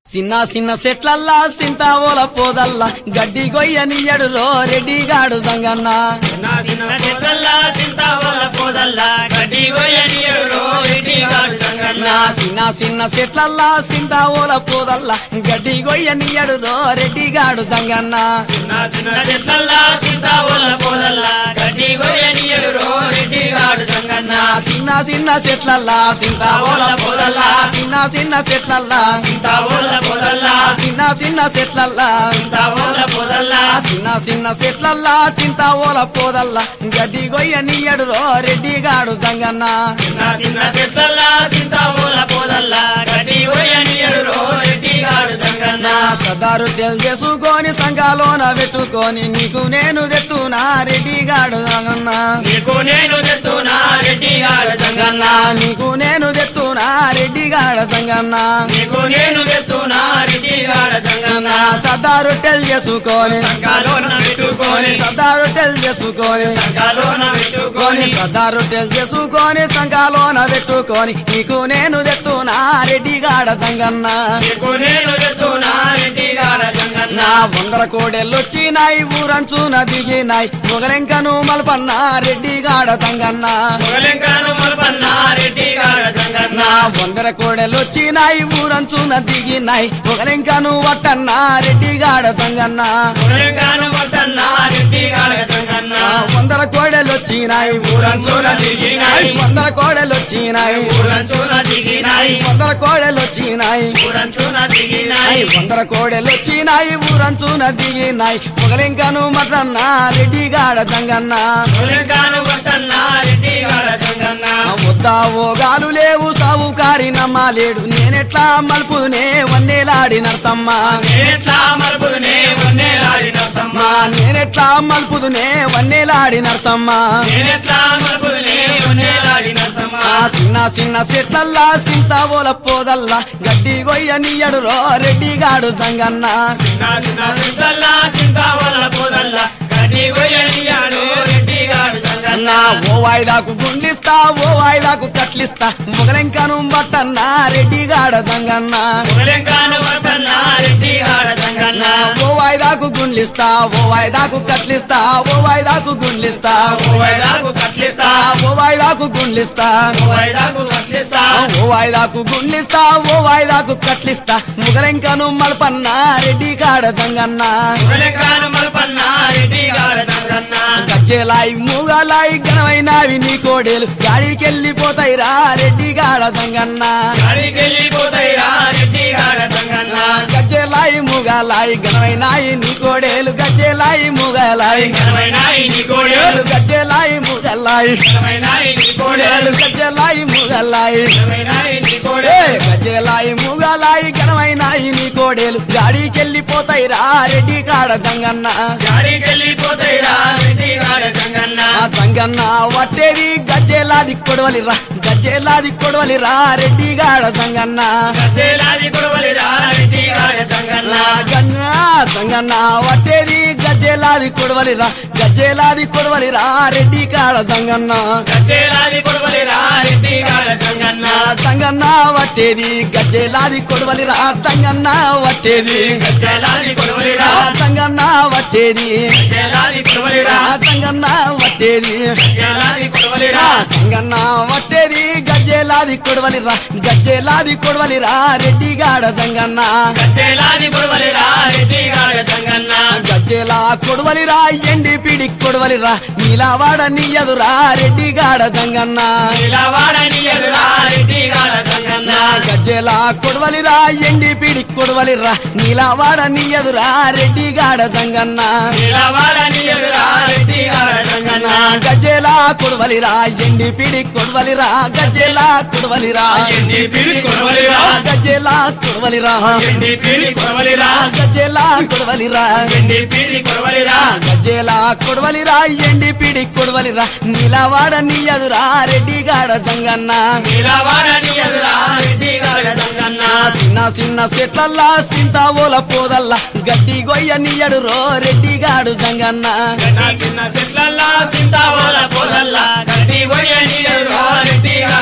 చిన్న చిన్న సెట్లల్లా సింతావోల పోదల్లా గడ్డి గొయ్యనియ్యడులో రెడ్డిగాడు సంగన్న చిన్న చిన్న చెట్లల్లా చింతావల పోదల్లా గడ్డి గొయ్యనియడు రెడ్డిగాడు సంగన్న నా చిన్న చిన్న సెట్లల్లా సింతావోల పోదల్లా గడ్డి గొయ్యనియ్యడులో రెడ్డిగాడు సంగన్న చిన్న చిన్న చెట్లల్లా చింతావల పోదల్లా గడ్డి గొయ్యనియడు రెడ్డిగాడు సంగన్న నా చిన్న చిన్న చెట్లల్లా సింతావోల పోదల్లా చిన్న చిన్న చెట్లల్లా చింతావల పోదల్లా చిన్న చిన్న చెట్లల్లా చింతావల పోదల్లా చిన్న చిన్న చెట్లల్లా సింతావోల పోదల్లా గడ్డి గొయ్యనియ్యడులో రెడ్డిగాడు సంగన్న చిన్న చిన్న చెట్లల్లా చింతావల పోదల్లా గడ్డి గొయ్యనియడు రెడ్డిగాడు సంగన్న నా సదారు తెల్ చేసుకొని సంఘాలోన పెట్టుకొని నీకు నేను తెత్తునా రెడ్డిగాడు అన్నా నీకు నేను తెస్తున్నా రెడ్డిగాడు సంగన్న నీకు నేను తెత్తునా రెడ్డిగాడు సంగన్న నీకు నేను తెస్తున్నా రెడ్డిగాడు సంగన్న నా సదారు టెల్ చేసుకొని సంఘాలోన పెట్టుకొని సదారు టెల్ చేసుకొని సంఘాలోన పెట్టుకొని సదారు టెల్ చేసుకొని సంఘాలోన పెట్టుకొని నీకు నేను తెత్తునా రెడ్డిగాడ సంగన్న నీకు నేను తెస్తున్నా రెడ్డిగాడు సంగన్న నా వందర కోడెళ్ళు వచ్చినాయి ఊరంచున దిగినాయి మొగలెంకను మల్పన్న రెడ్డిగాడ సంగన్న మొగలింకాను మల్పన్న రెడ్డిగాడు సంగన్న నా వందర కోడెలు వచ్చినాయి ఊరంచున దిగినాయి ఒకరింకను వట్టన్న రెడ్డిగాడ సంగన్న మొగలింకాను మల్పన్న రెడ్డిగాడు సంగన్న నా వందర కోడెలు వచ్చినాయి ఊరంచున దిగినాయి వందర కోడెలు వచ్చినాయి ఊరంచున దిగినాయి వందర కోడెలు వచ్చినాయి ఊరంచున దిగినాయి వందర కోడెలు వచ్చినాయి ఊరంచున దిగినాయి ఒకరింకను మటన్న రెడ్డిగాడ సంగన్న మొగలింకాను మల్పన్న రెడ్డిగాడు సంగన్న ముద్దా ఓగాలు లేవు సావుకారి నమ్మలేడు నేనెట్లా మలుపునే వన్నేలాడి నరసమ్మ నేనెట్లా మరుపునే వన్నేలాడిన సమ్మ మా నేనెట్లా మలుపుదునే వన్నేలాడి నరసమ్మ నేనెట్లా మరుపునే వన్నేలాడిన సమ్మ ఆ చిన్న చిన్న చెట్లల్లా సింతావోల పోదల్లా గడ్డి గొయ్య నీయడులో రెడ్డిగాడు సంగన్న చిన్న చిన్న చింతల్లా చింతావల్ల పోదల్లా గడ్డి గొయ్యనియాడు రెడ్డిగాడు సంగన్న నా ఓ వాయిదాకు గుండిస్తా ఓ వాయిదాకు కట్లిస్తా మొగలెంకను బట్టన్నా రెడ్డిగాడ సంగన్న మొగలింకాను మల్పన్న రెడ్డిగాడు సంగన్న ఓ వాయిదాకు గుండ్లిస్తా ఓ వాయిదాకు కట్లిస్తా ఓ వాయిదాకు గుండ్లిస్తా ఓ వైదాకు కట్లిస్తా ఓ వాయిదాకు గుండ్లిస్తా ఓ వైదాకు కట్లిస్తా ఓ వాయిదాకు గుండ్లిస్తా ఓ వాయిదాకు కట్లిస్తా ముగలెంకను మల్పన్న రెడ్డి కాడ సంగన్న మొగలింకాను మల్పన్న రెడ్డిగాడు సంగన్న గజ్జెలాయి మూగలాయి ఘనమైనవి నీ కోడేలు గాడికెళ్ళిపోతాయి రా రెడ్డి కాడ సంగన్న గాడికెళ్ళిపోతాయి రా రెడ్డిగాడు సంగన్న గజ్జెలాయి మూగలాయి ఘనమైనాయి నీ కోడేలు గజ్జెలాయి మూగలాయి ఘనమైన ఈ కోడేలు గజ్జెలాయి మూగలాయి ఘనమైన ఈ కోడేలు గజ్జెలాయి మూగలాయి ఘనమైన ఈ ఏ కోడేలు గజ్జెలాయి మూగలాయి ఘనమైనాయి నీ కోడేలు గాడికెళ్ళిపోతాయి రా రెడ్డి కాడ సంగన్న గాడికెళ్ళిపోతాయి రా రెడ్డిగాడు సంగన్న ఆ సంగన్న వట్టేది గజ్జెలాది కొడవలిరా గజ్జెలాది కొడవలిరా రెడ్డి గాడ సంగన్న గజ్జేలాది కొడవలి రా రెడ్డిగాడు సంగన్న నా గన్న సంగన్న వట్టేది గజ్జెలాది కొడవలిరా గజ్జెలాది కొడవలిరా రెడ్డి కాడ సంగన్న గజ్జేలాది కొడవలి రా రెడ్డిగాడు సంగన్న నా సంగన్న వట్టేది గజ్జెలాది కొడవలిరా సంగన్న వట్టేది గజ్జేలాది కొడవలి ఆ రా సంగన్న వట్టేది గజ్జేలాది కొడవలి రా ఆ సంగన్న వట్టేది గజ్జేలాది కొడవలి రా సంగన్న వట్టేది గజ్జెలాది కొడవలిరా గజ్జెలాది కొడవలిరా రెడ్డి గాడ సంగన్న గజ్జేలాది కొడవలి రా రెడ్డిగాడు సంగన్న గజ్జెలా కొడవలిరా ఎండి పిడి కొడవలిరా నీలావాడ నీయదురా రెడ్డి గాడ సంగన్న నిలవాడని ఎదురా రెడ్డిగాడు సంగన్న గజ్జెలా కొడవలిరా ఎండి పిడి కొడవలిరా నీలావాడ నీయదురా రెడ్డి గాడ సంగన్న నిలవాడని ఎదురా రెడ్డిగాడు సంగన్న గజ్జెలా కొడవలిరా ఎండి పిడి కొడవలిరా గజ్జెలా కొడవలిరా ఎన్ని పిడి కొడవలి రా గజ్జెలా కొడవలిరా ఎన్ని పిడి కొడవలి రా గజ్జెలా కొడవలిరా ఎన్ని పిడి కొడవలి రా గజ్జెలా కొడవలిరా ఎండి పిడి కొడవలిరా నీలవాడ నీయదురా రెడ్డి గాడ సంగన్న నిలవాడని ఎదురా రెడ్డిగాడు సంగన్న చిన్న చిన్న చెట్లల్లా సింతావోల పోదల్లా గడ్డి గొయ్య నీయడురో రెడ్డి గాడు సంగన్న చిన్న చిన్న చెట్లల్లా సింతావోల పొదల్లా గడ్డి గొయ్యని ఎదురా రెడ్డిగాడు సంగన్న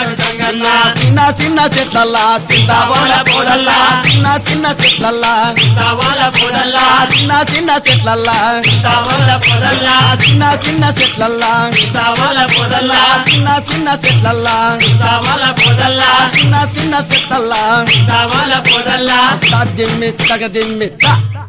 సీతన్న చిన్న చిన్న చెట్లల్లా సీతావోల పూలల్లా చిన్న చిన్న చెట్లల్లా సీతావోల పొదల్లా చిన్న చిన్న చెట్లల్లా సీతావోల పొదల్లా చిన్న చిన్న చెట్లల్లా సీతావోల పొదల్లా చిన్న చిన్న చెట్లల్లా సీతావోల పొదల్లా చిన్న చిన్న చెట్లల్లా సీతావోల పొదల్లా దిమ్మి తగ దిమ్మి త